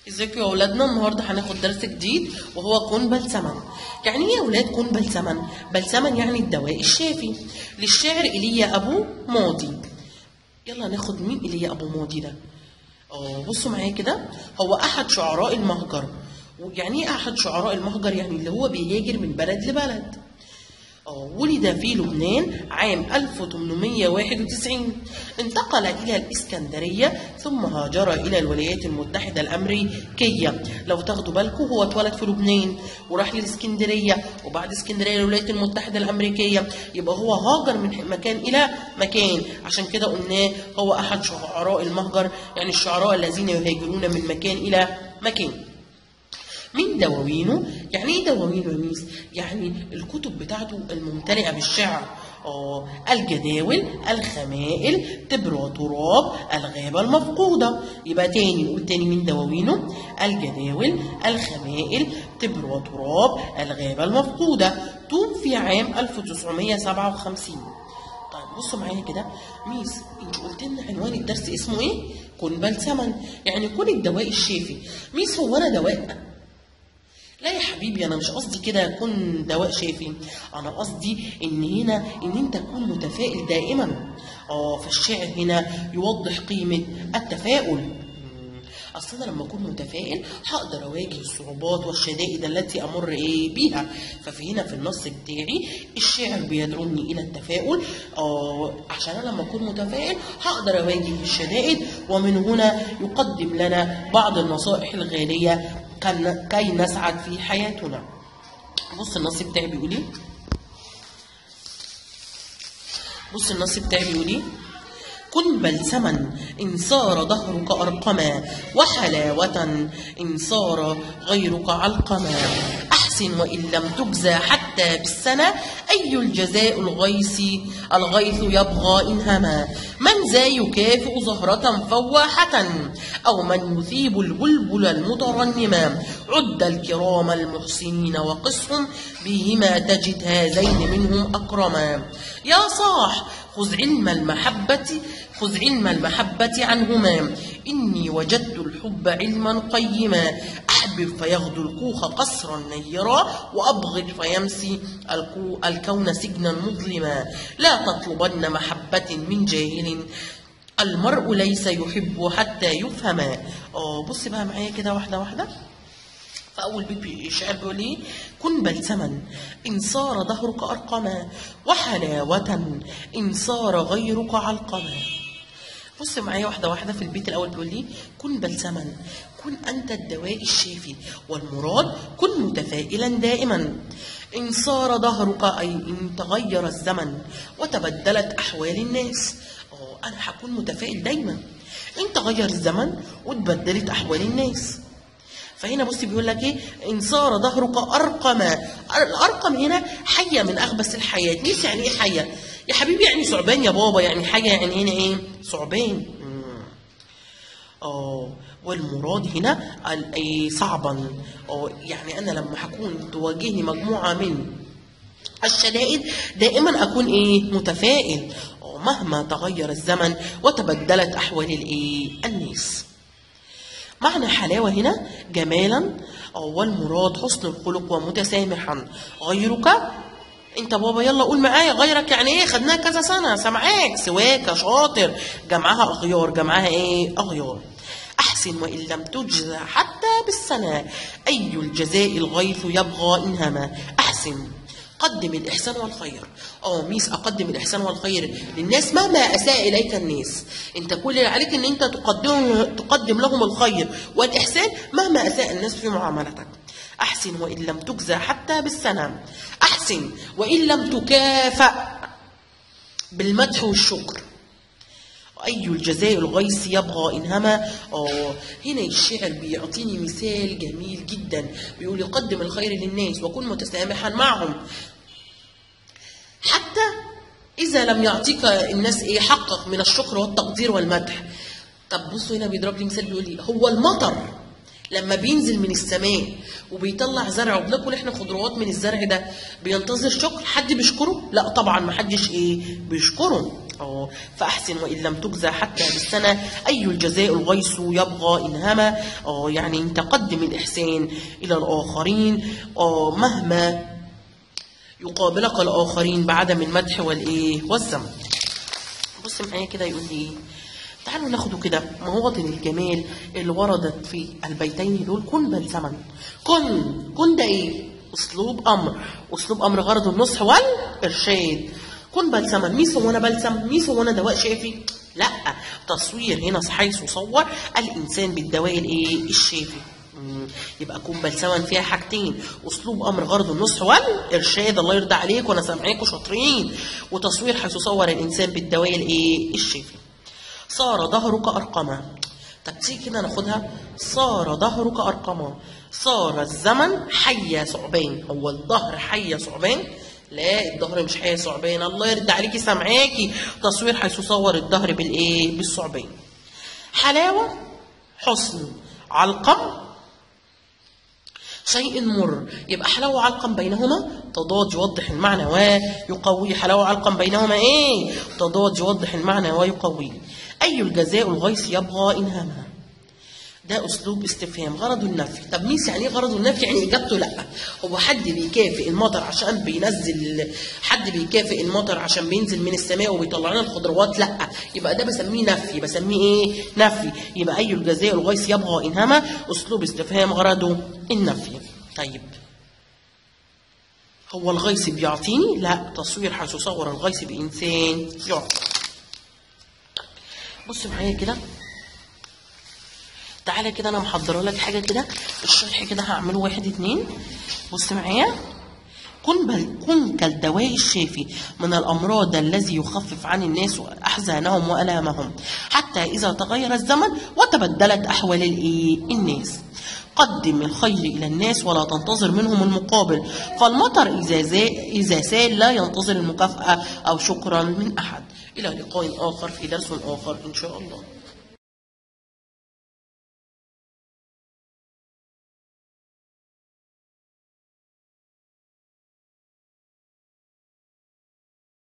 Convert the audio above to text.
ازيكم يا اولادنا النهارده هناخد درس جديد وهو كون بلسما يعني ايه يا اولاد كون بلسما بلسما يعني الدواء الشافي للشاعر ايليا ابو ماضي يلا ناخد مين ايليا ابو ماضي ده اه بصوا معايا كده هو احد شعراء المهجر يعني ايه احد شعراء المهجر يعني اللي هو بيهاجر من بلد لبلد آه، ولد في لبنان عام 1891 انتقل إلى الإسكندرية ثم هاجر إلى الولايات المتحدة الأمريكية لو تاخدوا بالكم هو اتولد في لبنان وراح للإسكندرية وبعد اسكندرية للولايات المتحدة الأمريكية يبقى هو هاجر من مكان إلى مكان عشان كده قلناه هو أحد شعراء المهجر يعني الشعراء الذين يهاجرون من مكان إلى مكان من دواوينه يعني ايه دواوينه يا ميس يعني الكتب بتاعته الممتلئه بالشعر اه الجداول الخمائل تبر تراب الغابه المفقوده يبقى تاني نقول تاني من دواوينه الجداول الخمائل تبر تراب الغابه المفقوده توفي عام 1957 طيب بصوا معايا كده ميس انت قلت لنا عنوان الدرس اسمه ايه كن بلسما يعني كن الدواء الشافي ميس هو انا دواء لا يا حبيبي انا مش قصدي كده يكون دواء شافي انا قصدي ان هنا ان انت تكون متفائل دائما اه فالشاعر هنا يوضح قيمه التفاؤل مم. اصل انا لما اكون متفائل هقدر اواجه الصعوبات والشدائد التي امر ايه بيها ففي هنا في النص بتاعي الشاعر بيدعوني الى التفاؤل اه عشان انا لما اكون متفائل هقدر اواجه الشدائد ومن هنا يقدم لنا بعض النصائح الغاليه كن- كي نسعد في حياتنا بص النص بتاعي بيقول ايه بص النص بتاعي بيقول ايه كن بلسما إن صار ظهرك أرقما وحلاوة إن صار غيرك علقما أحسن وإن لم تجزى حتى بالسنة أي الجزاء الغيث الغيث يبغى إن هما من ذا يكافئ زهرة فواحة أو من يثيب البلبل المترنما عد الكرام المحسنين وقسهم بهما تجد هذين منهم أكرما يا صاح خذ علم المحبة خذ علم المحبة عنهما إني وجدت الحب علما قيما أحبب فيغدو الكوخ قصرا نيرا وأبغض فيمسي الكو الكون سجنا مظلما لا تطلبن محبة من جاهل المرء ليس يحب حتى يفهم اه بص بقى معايا كده واحدة واحدة فأول بيت بي- الشاعر بيقول إيه؟ كن بلسما إن صار ظهرك أرقما وحلاوة إن صار غيرك علقما بص معايا واحدة واحدة في البيت الأول بيقول لي كن بلسما كن أنت الدواء الشافي والمراد كن متفائلا دائما إن صار ظهرك أي إن تغير الزمن وتبدلت أحوال الناس أه أنا هكون متفائل دايما إن تغير الزمن وتبدلت أحوال الناس فهنا بص بيقول لك ايه ان صار ظهرك ارقما الارقم هنا حيه من اخبث الحياه نيس يعني ايه حيه يا حبيبي يعني ثعبان يا بابا يعني حاجه يعني هنا ايه ثعبان مم. اه والمراد هنا ال- إيه صعبا اه يعني انا لما هكون تواجهني مجموعه من الشدائد دائما اكون ايه متفائل اه مهما تغير الزمن وتبدلت احوال الايه الناس معنى حلاوة هنا جمالا والمراد حسن الخلق ومتسامحا غيرك انت بابا يلا قول معايا غيرك يعني ايه خدناها كذا سنة سامعاك سواك شاطر جمعها اغيار جمعها ايه اغيار احسن وان لم تجزى حتى بالسنة اي الجزاء الغيث يبغى انهما احسن قدم الإحسان والخير اه ميس أقدم الإحسان والخير للناس مهما أساء إليك الناس أنت كل اللي عليك أن أنت تقدم, تقدم لهم الخير والإحسان مهما أساء الناس في معاملتك أحسن وإن لم تجزى حتى بالسنة أحسن وإن لم تكافأ بالمدح والشكر أي الجزاء الغيث يبغى إن هما آه هنا الشاعر بيعطيني مثال جميل جدا بيقول يقدم الخير للناس وكن متسامحا معهم حتى إذا لم يعطيك الناس إيه حقك من الشكر والتقدير والمدح طب بصوا هنا بيضرب لي مثال بيقول لي هو المطر لما بينزل من السماء وبيطلع زرع وبناكل احنا خضروات من الزرع ده بينتظر شكر حد بيشكره لا طبعا ما حدش ايه بيشكره اه فاحسن وان لم تجزى حتى بالسنه اي الجزاء الغيث يبغى ان هما اه يعني انت قدم الاحسان الى الاخرين اه مهما يقابلك الاخرين بعدم المدح والايه والذم بص معايا كده يقول لي ايه تعالوا ناخده كده مواطن الجمال اللي وردت في البيتين دول كن بلسما كن كن ده ايه اسلوب امر اسلوب امر غرض النصح والارشاد كن بلسما مين سوانا بلسم مين سوانا دواء شافي لا تصوير هنا حيث صور الانسان بالدواء الايه الشافي مم. يبقى كون بلسما فيها حاجتين اسلوب امر غرض النصح والارشاد الله يرضى عليك وانا سامعاكم شاطرين وتصوير حيث صور الانسان بالدواء الايه الشافي صار ظهرك ارقما طب تيجي كده ناخدها صار ظهرك ارقما صار الزمن حي ثعبان هو الظهر حي ثعبان لا الظهر مش حي ثعبان الله يرضى عليكي سامعاكي تصوير حيث صور الظهر بالايه بالثعبان حلاوه حسن علقم شيء مر يبقى حلاوة علقم بينهما تضاد يوضح المعنى ويقوي حلاوة علقم بينهما ايه تضاد يوضح المعنى ويقوي أي الجزاء الغيث يبغى إنهامها ده اسلوب استفهام غرض النفي طب ميس يعني ايه غرض النفي يعني اجابته لا هو حد بيكافئ المطر عشان بينزل حد بيكافئ المطر عشان بينزل من السماء وبيطلع لنا الخضروات لا يبقى ده بسميه نفي بسميه ايه نفي يبقى اي الجزاء الغيث يبغى انهما اسلوب استفهام غرضه النفي طيب هو الغيث بيعطيني لا تصوير حيث صور الغيث بانسان يعطي بص معايا كده تعالى كده انا محضره لك حاجه كده الشرح كده هعمله واحد اتنين بص معايا كن بل كن كالدواء الشافي من الامراض الذي يخفف عن الناس احزانهم والامهم حتى اذا تغير الزمن وتبدلت احوال الايه الناس قدم الخير الى الناس ولا تنتظر منهم المقابل فالمطر اذا زا- اذا سال لا ينتظر المكافاه او شكرا من احد الى لقاء اخر في درس اخر ان شاء الله